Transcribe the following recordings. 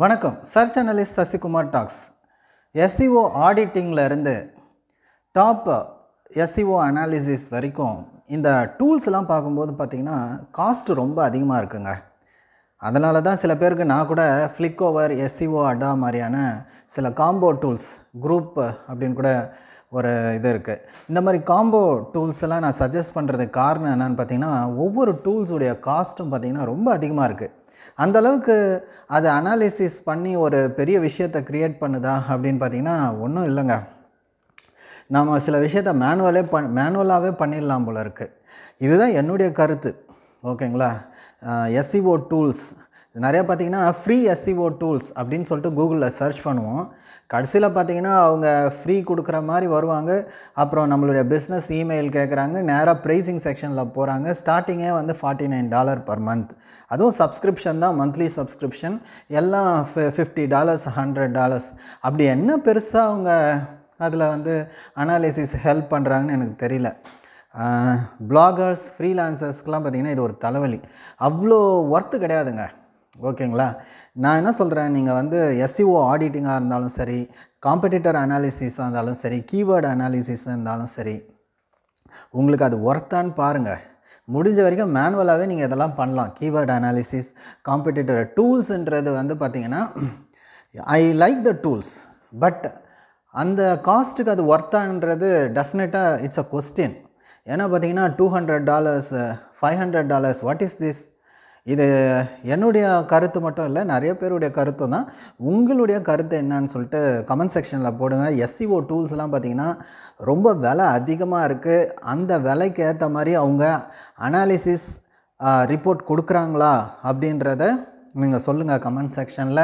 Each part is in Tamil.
வணக்கம் search analyst Sasikumar talks SEO ஆடிட்டிங்கில் இருந்து டாப் எஸ்சிஓ அனாலிசிஸ் வரைக்கும் இந்த டூல்ஸ்லாம் பார்க்கும்போது பார்த்திங்கன்னா காஸ்ட் ரொம்ப அதிகமாக இருக்குங்க அதனால தான் சில பேருக்கு நான் கூட ஃப்ளிக் ஓவர் எஸ்சிஓ அடா மாதிரியான சில காம்போ டூல்ஸ் குரூப் அப்படின்னு கூட ஒரு இது இருக்குது இந்த மாதிரி காம்போ டூல்ஸ் எல்லாம் நான் சஜஸ்ட் பண்ணுறதுக்கு காரணம் என்னென்னு பார்த்தீங்கன்னா ஒவ்வொரு டூல்ஸுடைய காஸ்ட்டும் பார்த்திங்கன்னா ரொம்ப அதிகமாக இருக்குது அந்த அளவுக்கு அது அனாலிசிஸ் பண்ணி ஒரு பெரிய விஷயத்தை க்ரியேட் பண்ணுதா அப்படின்னு பார்த்தீங்கன்னா ஒன்றும் இல்லைங்க நம்ம சில விஷயத்த மேனுவலே பண் மேனுவலாகவே பண்ணிடலாம் போல இருக்குது இதுதான் என்னுடைய கருத்து ஓகேங்களா எஸ்சிஓ டூல்ஸ் நிறையா பார்த்தீங்கன்னா ஃப்ரீ எஸ்சிஓ டூல்ஸ் அப்படின்னு சொல்லிட்டு கூகுளில் சர்ச் பண்ணுவோம் கடைசியில் பார்த்தீங்கன்னா அவங்க ஃப்ரீ கொடுக்குற மாதிரி வருவாங்க அப்புறம் நம்மளுடைய பிஸ்னஸ் இமெயில் கேட்குறாங்க நேராக ப்ரைஸிங் செக்ஷனில் போகிறாங்க ஸ்டார்டிங்கே வந்து forty nine dollar per month அதுவும் சப்ஸ்கிரிப்ஷன் தான் மந்த்லி சப்ஸ்கிரிப்ஷன் எல்லாம் ஃபிஃப்டி டாலர்ஸ் ஹண்ட்ரட் டாலர்ஸ் அப்படி என்ன பெருசாக அவங்க அதில் வந்து அனாலிசிஸ் ஹெல்ப் பண்ணுறாங்கன்னு எனக்கு தெரியல பிளாகர்ஸ் ஃப்ரீலான்சர்ஸ்க்கெலாம் பார்த்திங்கன்னா இது ஒரு தலைவலி அவ்வளோ ஒர்த்து கிடையாதுங்க ஓகேங்களா நான் என்ன சொல்கிறேன் நீங்கள் வந்து எஸ்சிஓ ஆடிட்டிங்காக இருந்தாலும் சரி காம்படிட்டர் அனாலிசிஸாக இருந்தாலும் சரி கீவேர்டு அனாலிசிஸாக இருந்தாலும் சரி உங்களுக்கு அது ஒர்த்தான்னு பாருங்கள் முடிஞ்ச வரைக்கும் மேனுவலாகவே நீங்கள் இதெல்லாம் பண்ணலாம் கீவேர்டு அனாலிசிஸ் காம்படிட்டர் டூல்ஸுன்றது வந்து பார்த்திங்கன்னா I like the tools but அந்த காஸ்ட்டுக்கு அது ஒர்த்தான்றது டெஃபினட்டாக இட்ஸ் அ கொஸ்டின் ஏன்னா பார்த்தீங்கன்னா two hundred dollars five hundred dollars what is this இது என்னுடைய கருத்து மட்டும் இல்லை நிறைய பேருடைய கருத்து தான் உங்களுடைய கருத்து என்னன்னு சொல்லிட்டு கமெண்ட் செக்ஷனில் போடுங்க எஸ்சிஓ டூல்ஸ்லாம் பார்த்திங்கன்னா ரொம்ப விலை அதிகமாக இருக்குது அந்த விலைக்கு ஏற்ற மாதிரி அவங்க அனாலிசிஸ் ரிப்போர்ட் கொடுக்குறாங்களா அப்படின்றத நீங்கள் சொல்லுங்கள் கமெண்ட் செக்ஷனில்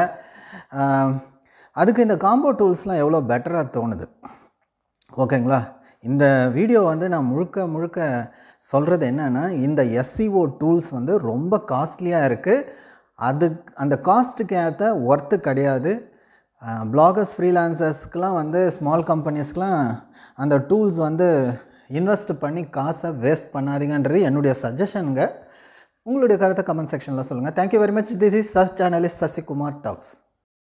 அதுக்கு இந்த காம்போ டூல்ஸ்லாம் எவ்வளோ பெட்டராக தோணுது ஓகேங்களா இந்த வீடியோ வந்து நான் முழுக்க முழுக்க சொல்கிறது என்னென்னா இந்த எஸ்சிஓ டூல்ஸ் வந்து ரொம்ப காஸ்ட்லியாக இருக்குது அது அந்த காஸ்ட்டுக்கு ஏற்ற ஒர்த்து கிடையாது பிளாகர்ஸ் ஃப்ரீலான்சர்ஸ்க்கெலாம் வந்து ஸ்மால் கம்பெனிஸ்க்கெலாம் அந்த டூல்ஸ் வந்து இன்வெஸ்ட் பண்ணி காசை வேஸ்ட் பண்ணாதீங்கன்றது என்னுடைய சஜஷனுங்க உங்களுடைய கருத்தை கமெண்ட் செக்ஷனில் சொல்லுங்கள் thank you very much this is சஸ் சேனலிஸ்ட் சசிகுமார் டாக்ஸ்